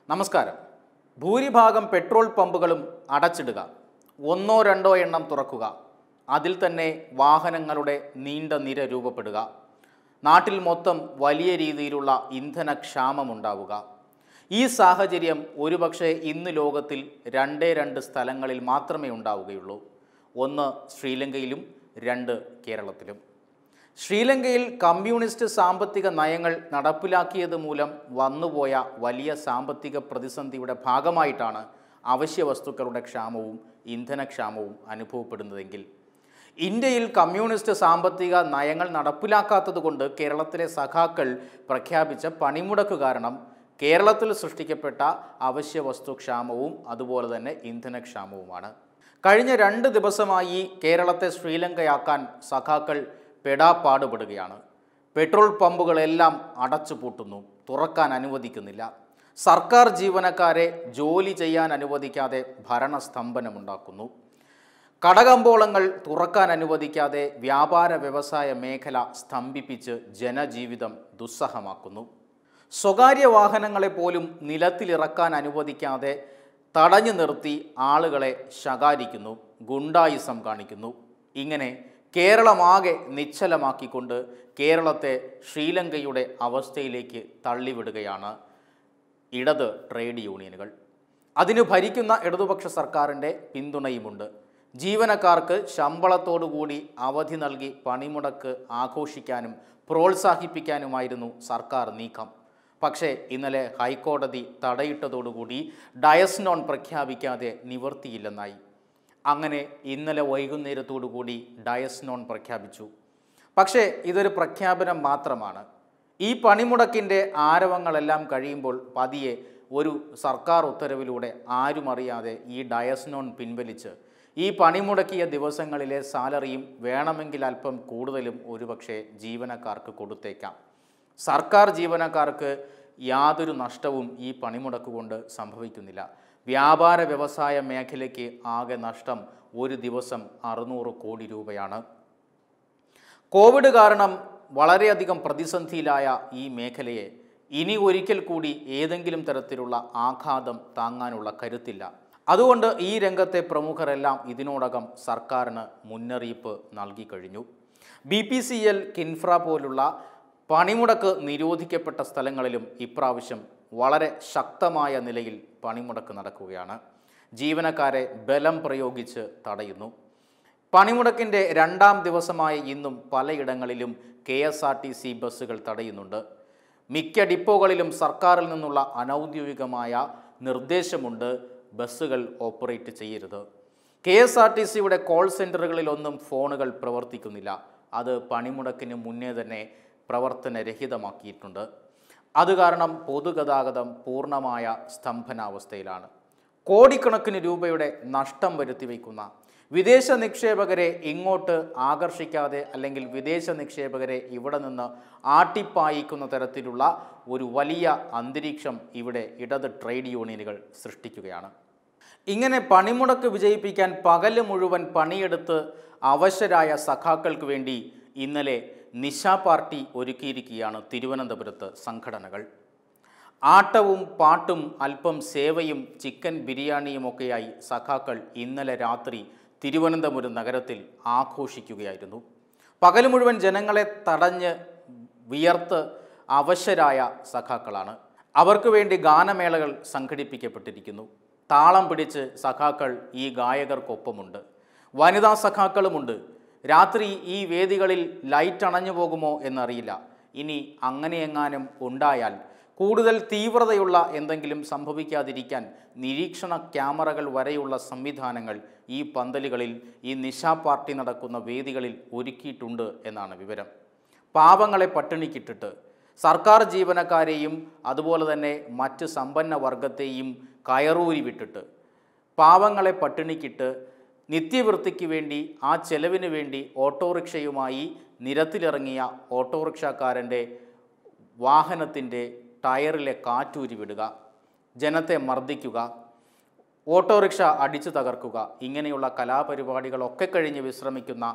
നമസ്കാരം ഭൂരിഭാഗം പെട്രോൾ പമ്പുകളും അടച്ചിടുക ഒന്നോ രണ്ടോ എണ്ണം തുറക്കുക അതിൽ തന്നെ വാഹനങ്ങളുടെ നീണ്ട നിര രൂപപ്പെടുക നാട്ടിൽ മൊത്തം വലിയ രീതിയിലുള്ള ഇന്ധനക്ഷാമമുണ്ടാവുക ഈ സാഹചര്യം ഒരുപക്ഷെ ഇന്ന് ലോകത്തിൽ രണ്ടേ രണ്ട് സ്ഥലങ്ങളിൽ മാത്രമേ ഉണ്ടാവുകയുള്ളൂ ഒന്ന് ശ്രീലങ്കയിലും രണ്ട് കേരളത്തിലും ശ്രീലങ്കയിൽ കമ്മ്യൂണിസ്റ്റ് സാമ്പത്തിക നയങ്ങൾ നടപ്പിലാക്കിയത് മൂലം വന്നുപോയ വലിയ സാമ്പത്തിക പ്രതിസന്ധിയുടെ ഭാഗമായിട്ടാണ് അവശ്യ വസ്തുക്കളുടെ ക്ഷാമവും ഇന്ധനക്ഷാമവും അനുഭവപ്പെടുന്നതെങ്കിൽ ഇന്ത്യയിൽ കമ്മ്യൂണിസ്റ്റ് സാമ്പത്തിക നയങ്ങൾ നടപ്പിലാക്കാത്തതുകൊണ്ട് കേരളത്തിലെ സഖാക്കൾ പ്രഖ്യാപിച്ച പണിമുടക്ക് കാരണം കേരളത്തിൽ സൃഷ്ടിക്കപ്പെട്ട അവശ്യ വസ്തുക്ഷാമവും അതുപോലെ തന്നെ ഇന്ധനക്ഷാമവുമാണ് കഴിഞ്ഞ രണ്ട് ദിവസമായി കേരളത്തെ ശ്രീലങ്കയാക്കാൻ സഖാക്കൾ പെടാപ്പാടുപെടുകയാണ് പെട്രോൾ പമ്പുകളെല്ലാം അടച്ചുപൂട്ടുന്നു തുറക്കാൻ അനുവദിക്കുന്നില്ല സർക്കാർ ജീവനക്കാരെ ജോലി ചെയ്യാൻ അനുവദിക്കാതെ ഭരണസ്തംഭനമുണ്ടാക്കുന്നു കടകമ്പോളങ്ങൾ തുറക്കാൻ അനുവദിക്കാതെ വ്യാപാര വ്യവസായ മേഖല സ്തംഭിപ്പിച്ച് ജനജീവിതം ദുസ്സഹമാക്കുന്നു സ്വകാര്യ വാഹനങ്ങളെ പോലും നിലത്തിലിറക്കാൻ അനുവദിക്കാതെ തടഞ്ഞു നിർത്തി ആളുകളെ ശകാരിക്കുന്നു ഗുണ്ടായിസം കാണിക്കുന്നു ഇങ്ങനെ കേരളമാകെ നിശ്ചലമാക്കിക്കൊണ്ട് കേരളത്തെ ശ്രീലങ്കയുടെ അവസ്ഥയിലേക്ക് തള്ളിവിടുകയാണ് ഇടത് ട്രേഡ് യൂണിയനുകൾ അതിന് ഭരിക്കുന്ന ഇടതുപക്ഷ സർക്കാരിൻ്റെ പിന്തുണയുമുണ്ട് ജീവനക്കാർക്ക് ശമ്പളത്തോടുകൂടി അവധി നൽകി പണിമുടക്ക് ആഘോഷിക്കാനും പ്രോത്സാഹിപ്പിക്കാനുമായിരുന്നു സർക്കാർ നീക്കം പക്ഷേ ഇന്നലെ ഹൈക്കോടതി തടയിട്ടതോടുകൂടി ഡയസ്നോൺ പ്രഖ്യാപിക്കാതെ നിവർത്തിയില്ലെന്നായി അങ്ങനെ ഇന്നലെ വൈകുന്നേരത്തോടുകൂടി ഡയസ്നോൺ പ്രഖ്യാപിച്ചു പക്ഷേ ഇതൊരു പ്രഖ്യാപനം മാത്രമാണ് ഈ പണിമുടക്കിൻ്റെ ആരവങ്ങളെല്ലാം കഴിയുമ്പോൾ പതിയെ ഒരു സർക്കാർ ഉത്തരവിലൂടെ ആരും അറിയാതെ ഈ ഡയസ്നോൺ പിൻവലിച്ച് ഈ പണിമുടക്കിയ ദിവസങ്ങളിലെ സാലറിയും വേണമെങ്കിൽ അല്പം കൂടുതലും ഒരുപക്ഷെ ജീവനക്കാർക്ക് കൊടുത്തേക്കാം സർക്കാർ ജീവനക്കാർക്ക് യാതൊരു നഷ്ടവും ഈ പണിമുടക്ക് കൊണ്ട് സംഭവിക്കുന്നില്ല വ്യാപാര വ്യവസായ മേഖലയ്ക്ക് ആകെ നഷ്ടം ഒരു ദിവസം അറുന്നൂറ് കോടി രൂപയാണ് കോവിഡ് കാരണം വളരെയധികം പ്രതിസന്ധിയിലായ ഈ മേഖലയെ ഇനി ഒരിക്കൽ കൂടി ഏതെങ്കിലും തരത്തിലുള്ള ആഘാതം താങ്ങാനുള്ള കരുത്തില്ല അതുകൊണ്ട് ഈ രംഗത്തെ പ്രമുഖരെല്ലാം ഇതിനോടകം സർക്കാരിന് മുന്നറിയിപ്പ് നൽകി കഴിഞ്ഞു B P C L KINFRA പോലുള്ള പണിമുടക്ക് നിരോധിക്കപ്പെട്ട സ്ഥലങ്ങളിലും ഇപ്രാവശ്യം വളരെ ശക്തമായ നിലയിൽ പണിമുടക്ക് നടക്കുകയാണ് ജീവനക്കാരെ ബലം പ്രയോഗിച്ച് തടയുന്നു പണിമുടക്കിൻ്റെ രണ്ടാം ദിവസമായ ഇന്നും പലയിടങ്ങളിലും K S R T C ബസ്സുകൾ തടയുന്നുണ്ട് മിക്ക ഡിപ്പോകളിലും സർക്കാരിൽ നിന്നുള്ള അനൗദ്യോഗികമായ നിർദ്ദേശമുണ്ട് ബസ്സുകൾ ഓപ്പറേറ്റ് ചെയ്യരുത് കെ എസ് ആർ ടി സിയുടെ കോൾ സെൻറ്ററുകളിലൊന്നും ഫോണുകൾ പ്രവർത്തിക്കുന്നില്ല അത് പണിമുടക്കിന് മുന്നേ തന്നെ പ്രവർത്തനരഹിതമാക്കിയിട്ടുണ്ട് അത് കാരണം പൊതുഗതാഗതം പൂർണ്ണമായ സ്തംഭനാവസ്ഥയിലാണ് കോടിക്കണക്കിന് രൂപയുടെ നഷ്ടം വരുത്തി വയ്ക്കുന്ന വിദേശ നിക്ഷേപകരെ ഇങ്ങോട്ട് ആകർഷിക്കാതെ അല്ലെങ്കിൽ വിദേശ നിക്ഷേപകരെ ഇവിടെ നിന്ന് ആട്ടിപ്പായിക്കുന്ന തരത്തിലുള്ള ഒരു വലിയ അന്തരീക്ഷം ഇവിടെ ഇടത് ട്രേഡ് യൂണിയനുകൾ സൃഷ്ടിക്കുകയാണ് ഇങ്ങനെ പണിമുടക്ക് വിജയിപ്പിക്കാൻ പകല് മുഴുവൻ പണിയെടുത്ത് അവശരായ സഖാക്കൾക്ക് വേണ്ടി ഇന്നലെ നിശ പാർട്ടി ഒരുക്കിയിരിക്കുകയാണ് തിരുവനന്തപുരത്ത് സംഘടനകൾ ആട്ടവും പാട്ടും അല്പം സേവയും ചിക്കൻ ബിരിയാണിയുമൊക്കെയായി സഖാക്കൾ ഇന്നലെ രാത്രി തിരുവനന്തപുരം നഗരത്തിൽ ആഘോഷിക്കുകയായിരുന്നു പകൽ മുഴുവൻ ജനങ്ങളെ തടഞ്ഞ് വിയർത്ത് അവശരായ സഖാക്കളാണ് അവർക്ക് വേണ്ടി ഗാനമേളകൾ സംഘടിപ്പിക്കപ്പെട്ടിരിക്കുന്നു താളം പിടിച്ച് സഖാക്കൾ ഈ ഗായകർക്കൊപ്പമുണ്ട് വനിതാ സഖാക്കളുമുണ്ട് രാത്രി ഈ വേദികളിൽ ലൈറ്റ് അണഞ്ഞു പോകുമോ എന്നറിയില്ല ഇനി അങ്ങനെയെങ്ങാനും ഉണ്ടായാൽ കൂടുതൽ തീവ്രതയുള്ള എന്തെങ്കിലും സംഭവിക്കാതിരിക്കാൻ നിരീക്ഷണ ക്യാമറകൾ വരെയുള്ള സംവിധാനങ്ങൾ ഈ പന്തലുകളിൽ ഈ നിശാ പാർട്ടി നടക്കുന്ന വേദികളിൽ ഒരുക്കിയിട്ടുണ്ട് എന്നാണ് വിവരം പാവങ്ങളെ പട്ടിണിക്കിട്ടിട്ട് സർക്കാർ ജീവനക്കാരെയും അതുപോലെ തന്നെ മറ്റ് സമ്പന്ന വർഗത്തെയും കയറൂരി വിട്ടിട്ട് പാവങ്ങളെ പട്ടിണിക്കിട്ട് നിത്യവൃത്തിക്ക് വേണ്ടി ആ ചെലവിന് വേണ്ടി ഓട്ടോറിക്ഷയുമായി നിരത്തിലിറങ്ങിയ ഓട്ടോറിക്ഷക്കാരൻ്റെ വാഹനത്തിൻ്റെ ടയറിലെ കാറ്റൂരി വിടുക ജനത്തെ മർദ്ദിക്കുക ഓട്ടോറിക്ഷ അടിച്ചു തകർക്കുക ഇങ്ങനെയുള്ള കലാപരിപാടികളൊക്കെ കഴിഞ്ഞ് വിശ്രമിക്കുന്ന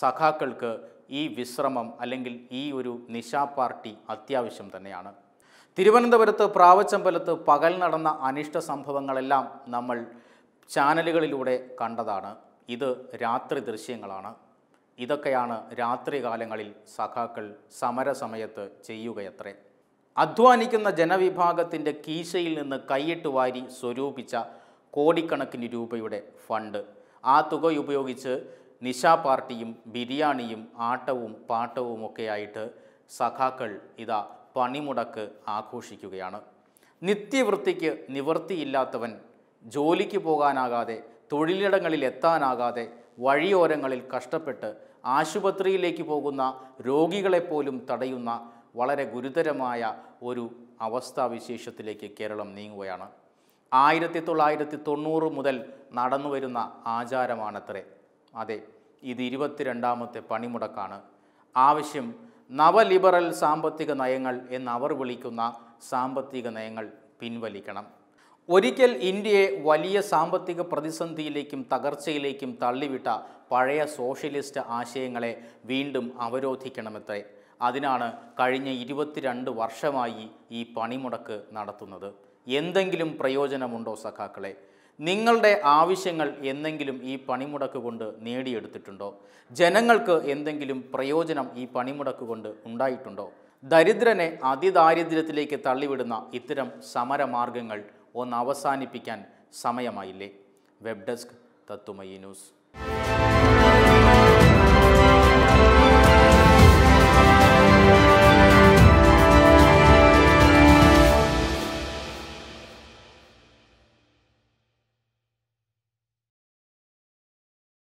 സഖാക്കൾക്ക് ഈ വിശ്രമം അല്ലെങ്കിൽ ഈ ഒരു നിശാ പാർട്ടി അത്യാവശ്യം തന്നെയാണ് തിരുവനന്തപുരത്ത് പ്രാവച്ചമ്പലത്ത് പകൽ നടന്ന അനിഷ്ട സംഭവങ്ങളെല്ലാം നമ്മൾ ചാനലുകളിലൂടെ കണ്ടതാണ് ഇത് രാത്രി ദൃശ്യങ്ങളാണ് ഇതൊക്കെയാണ് രാത്രികാലങ്ങളിൽ സഖാക്കൾ സമരസമയത്ത് ചെയ്യുകയത്രേ അധ്വാനിക്കുന്ന ജനവിഭാഗത്തിൻ്റെ കീശയിൽ നിന്ന് കൈയിട്ട് വാരി സ്വരൂപിച്ച കോടിക്കണക്കിന് രൂപയുടെ ഫണ്ട് ആ തുക ഉപയോഗിച്ച് നിശാ പാർട്ടിയും ബിരിയാണിയും ആട്ടവും പാട്ടവും ഒക്കെയായിട്ട് സഖാക്കൾ ഇതാ പണിമുടക്ക് ആഘോഷിക്കുകയാണ് നിത്യവൃത്തിക്ക് നിവൃത്തിയില്ലാത്തവൻ ജോലിക്ക് പോകാനാകാതെ തൊഴിലിടങ്ങളിൽ എത്താനാകാതെ വഴിയോരങ്ങളിൽ കഷ്ടപ്പെട്ട് ആശുപത്രിയിലേക്ക് പോകുന്ന രോഗികളെപ്പോലും തടയുന്ന വളരെ ഗുരുതരമായ ഒരു അവസ്ഥാവിശേഷത്തിലേക്ക് കേരളം നീങ്ങുകയാണ് ആയിരത്തി തൊള്ളായിരത്തി തൊണ്ണൂറ് മുതൽ നടന്നു വരുന്ന ആചാരമാണത്രേ അതെ ഇത് ഇരുപത്തിരണ്ടാമത്തെ പണിമുടക്കാണ് ആവശ്യം നവലിബറൽ സാമ്പത്തിക നയങ്ങൾ എന്നവർ വിളിക്കുന്ന സാമ്പത്തിക നയങ്ങൾ പിൻവലിക്കണം ഒരിക്കൽ ഇന്ത്യയെ വലിയ സാമ്പത്തിക പ്രതിസന്ധിയിലേക്കും തകർച്ചയിലേക്കും തള്ളിവിട്ട പഴയ സോഷ്യലിസ്റ്റ് ആശയങ്ങളെ വീണ്ടും അവരോധിക്കണമെത്രേ അതിനാണ് കഴിഞ്ഞ ഇരുപത്തിരണ്ട് വർഷമായി ഈ പണിമുടക്ക് നടത്തുന്നത് എന്തെങ്കിലും പ്രയോജനമുണ്ടോ സഖാക്കളെ നിങ്ങളുടെ ആവശ്യങ്ങൾ എന്തെങ്കിലും ഈ പണിമുടക്ക് കൊണ്ട് നേടിയെടുത്തിട്ടുണ്ടോ ജനങ്ങൾക്ക് എന്തെങ്കിലും പ്രയോജനം ഈ പണിമുടക്ക് കൊണ്ട് ഉണ്ടായിട്ടുണ്ടോ ദരിദ്രനെ അതിദാരിദ്ര്യത്തിലേക്ക് തള്ളിവിടുന്ന ഇത്തരം സമരമാർഗങ്ങൾ ഒന്ന് അവസാനിപ്പിക്കാൻ സമയമായില്ലേ വെബ് ഡെസ്ക് തത്തുമയി ന്യൂസ്